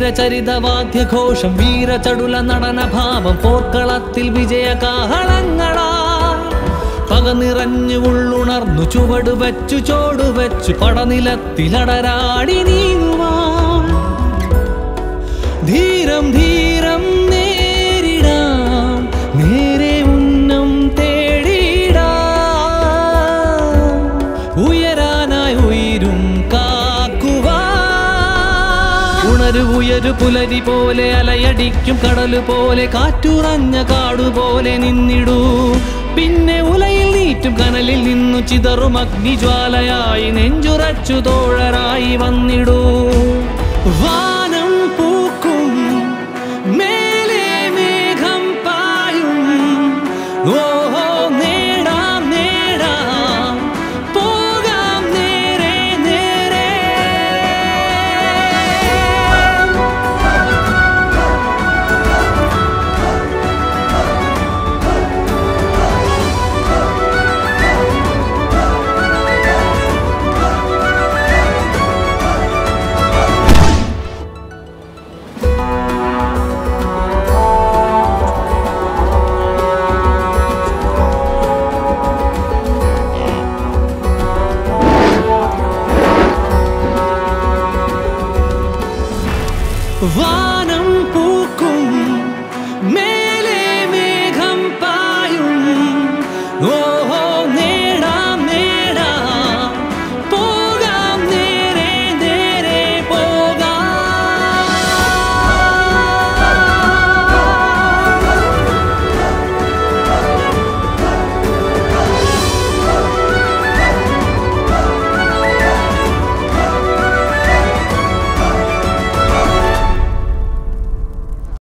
വീരചരിതവാദ്യഘോഷം വീരചടുല നടനഭാവം പോർക്കളത്തിൽ വിജയകാഹളങ്ങളാ പക നിറഞ്ഞു ഉള്ളുണർന്നു ചുവട് വെച്ചു ചോട് വെച്ചു പടനിലത്തിലടരാടി നീങ്ങുവാൻ ധീരം ധീരം നേരിടാം നേരെ ഉന്നം തേടിടാം ഉയരാനായി ഉയരും കാക്കുവാൻ ഉണരു ഉയരു പുലരി പോലെ അലയടിക്കും കടല് പോലെ കാറ്റുറഞ്ഞ കാടുപോലെ നിന്നിടൂ പിന്നെ ഉലയിൽ നീറ്റും കനലിൽ നിന്നു ചിതറും അഗ്നിജ്വാലയായി നെഞ്ചുറച്ചു തോഴരായി വന്നിടൂ വാനം പൂക്കും മേലെ മേഘം പായും ഓഹോ നേടാം നേടാം പോകാം നേരെ നേരെ വാനം പൂക്കും മേ